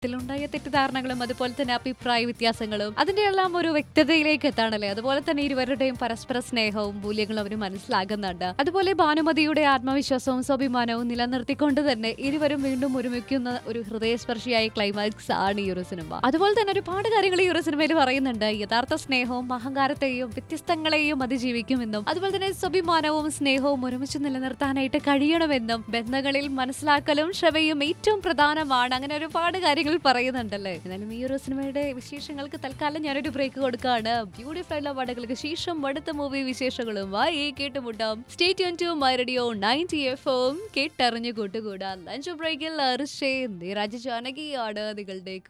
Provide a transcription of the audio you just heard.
ഇതിലുണ്ടായ തെറ്റിദ്ധാരണകളും അതുപോലെ തന്നെ അഭിപ്രായ വ്യത്യാസങ്ങളും അതിന്റെ എല്ലാം ഒരു വ്യക്തതയിലേക്ക് എത്താണല്ലേ അതുപോലെ തന്നെ ഇരുവരുടെയും പരസ്പര സ്നേഹവും മൂല്യങ്ങളും അവർ മനസ്സിലാകുന്നുണ്ട് അതുപോലെ ഭാനുമതിയുടെ ആത്മവിശ്വാസവും സ്വാഭിമാനവും നിലനിർത്തിക്കൊണ്ട് തന്നെ ഇരുവരും വീണ്ടും ഒരുമിക്കുന്ന ഒരു ഹൃദയസ്പർശിയായ ക്ലൈമാക്സ് ആണ് ഈ ഒരു സിനിമ അതുപോലെ തന്നെ ഒരുപാട് കാര്യങ്ങൾ ഈ ഒരു സിനിമയിൽ പറയുന്നുണ്ട് യഥാർത്ഥ സ്നേഹവും അഹങ്കാരത്തെയും വ്യത്യസ്തങ്ങളെയും അതിജീവിക്കുമെന്നും അതുപോലെ തന്നെ സ്വാഭിമാനവും സ്നേഹവും ഒരുമിച്ച് നിലനിർത്താനായിട്ട് കഴിയണമെന്നും ബന്ധങ്ങളിൽ മനസ്സിലാക്കലും ക്ഷമയും ഏറ്റവും പ്രധാനമാണ് അങ്ങനെ ഒരുപാട് കാര്യങ്ങൾ പറയുന്നുണ്ടല്ലേ എന്നാലും ഈ ഒരു സിനിമയുടെ വിശേഷങ്ങൾക്ക് തൽക്കാലം ഞാനൊരു ബ്രേക്ക് കൊടുക്കുകയാണ് ബ്യൂട്ടിഫുൾ ആയിട്ടുള്ള പാട്ടുകൾക്ക് ശേഷം അടുത്ത മൂവി വിശേഷങ്ങളും വായി കേട്ടുമുട്ടാം stay tuned to my radio ninety F M കേട്ടറിഞ്ഞു കൂട്ടുകൂടാ ലഞ്ച് ബ്രേക്കിൽ അർഷേ നിരാജ ജാനകിയാണ് നിങ്ങളുടെ